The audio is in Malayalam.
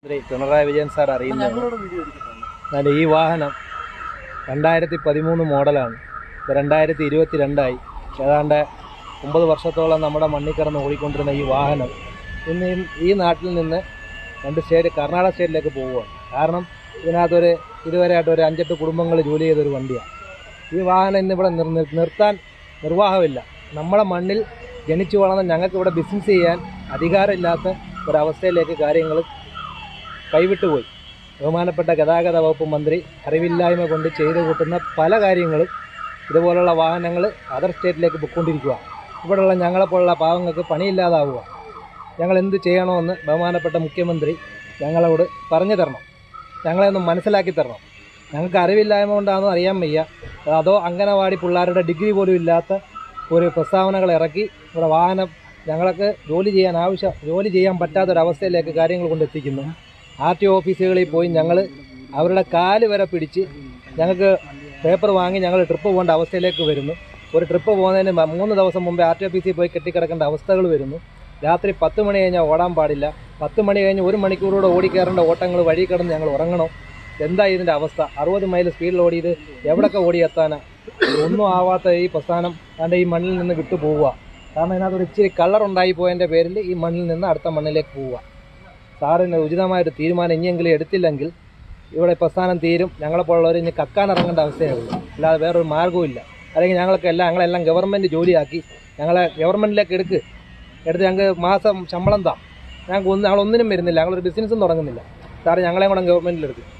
ശ്രീ പിണറായി വിജയൻ സാർ അറിയുന്നത് ഞങ്ങളോട് വീഡിയോ എടുത്തിട്ടുണ്ട് എന്നാൽ ഈ വാഹനം രണ്ടായിരത്തി പതിമൂന്ന് മോഡലാണ് ഇത് രണ്ടായിരത്തി ഇരുപത്തി രണ്ടായി ഏതാണ്ട് ഒമ്പത് വർഷത്തോളം നമ്മുടെ മണ്ണിൽ കിടന്ന് ഓടിക്കൊണ്ടിരുന്ന ഈ വാഹനം ഇന്ന് ഈ- ഈ നാട്ടിൽ നിന്ന് രണ്ട് സ്റ്റേറ്റ് കർണാടക സ്റ്റേറ്റിലേക്ക് പോവുകയാണ് കാരണം ഇതിനകത്തൊരു ഇതുവരെയായിട്ട് ഒരു അഞ്ചെട്ട് കുടുംബങ്ങൾ ജോലി ചെയ്തൊരു വണ്ടിയാണ് ഈ വാഹനം ഇന്നിവിടെ നിർ നിർ- നിർത്താൻ നിർവാഹമില്ല നമ്മുടെ മണ്ണിൽ ജനിച്ചു വളർന്ന ഞങ്ങൾക്ക് ഇവിടെ ബിസിനസ് ചെയ്യാൻ അധികാരമില്ലാത്ത ഒരവസ്ഥയിലേക്ക് കാര്യങ്ങൾ കൈവിട്ടുപോയി ബഹുമാനപ്പെട്ട ഗതാഗത വകുപ്പ് മന്ത്രി അറിവില്ലായ്മ കൊണ്ട് ചെയ്തു കൂട്ടുന്ന പല കാര്യങ്ങളും ഇതുപോലുള്ള വാഹനങ്ങൾ അതർ സ്റ്റേറ്റിലേക്ക് പൊയ്ക്കൊണ്ടിരിക്കുക ഇവിടെയുള്ള ഞങ്ങളെപ്പോലുള്ള പാവങ്ങൾക്ക് പണിയില്ലാതാവുക ഞങ്ങൾ എന്ത് ചെയ്യണമെന്ന് ബഹുമാനപ്പെട്ട മുഖ്യമന്ത്രി ഞങ്ങളോട് പറഞ്ഞു തരണം ഞങ്ങളെ ഒന്ന് മനസ്സിലാക്കി തരണം ഞങ്ങൾക്ക് അറിവില്ലായ്മ കൊണ്ടാണെന്ന് അറിയാൻ വയ്യ അതോ അംഗനവാടി പിള്ളേരുടെ ഡിഗ്രി പോലും ഇല്ലാത്ത ഒരു പ്രസ്താവനകൾ ഇറക്കി ഇവിടെ വാഹനം ഞങ്ങൾക്ക് ജോലി ചെയ്യാൻ ആവശ്യം ജോലി ചെയ്യാൻ പറ്റാത്തൊരവസ്ഥയിലേക്ക് കാര്യങ്ങൾ കൊണ്ടെത്തിക്കുന്നു ആർ ടി ഓഫീസുകളിൽ പോയി ഞങ്ങൾ അവരുടെ കാല് വരെ പിടിച്ച് ഞങ്ങൾക്ക് പേപ്പർ വാങ്ങി ഞങ്ങൾ ട്രിപ്പ് പോകേണ്ട അവസ്ഥയിലേക്ക് വരുന്നു ഒരു ട്രിപ്പ് പോകുന്നതിന് മ- മൂന്ന് ദിവസം മുമ്പേ ആർ ടി ഓഫീസിൽ പോയി കെട്ടിക്കിടക്കേണ്ട അവസ്ഥകൾ വരുന്നു രാത്രി പത്ത് മണി കഴിഞ്ഞാൽ ഓടാൻ പാടില്ല പത്ത് മണി കഴിഞ്ഞ് ഒരു മണിക്കൂറൂടെ ഓടിക്കയറേണ്ട ഓട്ടങ്ങൾ വഴി കിടന്ന് ഞങ്ങൾ ഉറങ്ങണം എന്താ ഇതിൻ്റെ അവസ്ഥ അറുപത് മൈൽ സ്പീഡിൽ ഓടിയത് എവിടൊക്കെ ഓടി എത്താനാ ഒന്നും ആവാത്ത ഈ പ്രസ്ഥാനം അതിൻ്റെ ഈ മണ്ണിൽ നിന്ന് വിട്ടു പോവുക കാരണം ഇതിനകത്ത് ഒരു ഇച്ചിരി കളർ ഉണ്ടായി പോയതിൻ്റെ പേരിൽ ഈ മണ്ണിൽ നിന്ന് അടുത്ത മണ്ണിലേക്ക് പോവുക സാറിന് ഉചിതമായൊരു തീരുമാനം ഇനിയെങ്കിലും എടുത്തില്ലെങ്കിൽ ഇവിടെ പ്രസ്ഥാനം തീരും ഞങ്ങളെപ്പോലുള്ളവർ ഇനി കക്കാൻ ഇറങ്ങേണ്ട അവസ്ഥയാകുള്ളൂ അല്ലാതെ വേറൊരു മാർഗ്ഗവും ഇല്ല അല്ലെങ്കിൽ ഞങ്ങൾക്ക് എല്ലാം ഞങ്ങളെല്ലാം ഗവൺമെൻറ് ജോലിയാക്കി ഞങ്ങളെ ഗവൺമെൻറ്റിലേക്ക് എടുക്ക് എടുത്ത് ഞങ്ങൾക്ക് മാസം ശമ്പളം താ ഞങ്ങൾക്ക് ഒന്ന് ഞങ്ങളൊന്നിനും വരുന്നില്ല ഞങ്ങളൊരു ബിസിനസ്സും തുടങ്ങുന്നില്ല സാറ് ഞങ്ങളെയും കൂടെ ഗവൺമെൻറ്റിലെടുക്കും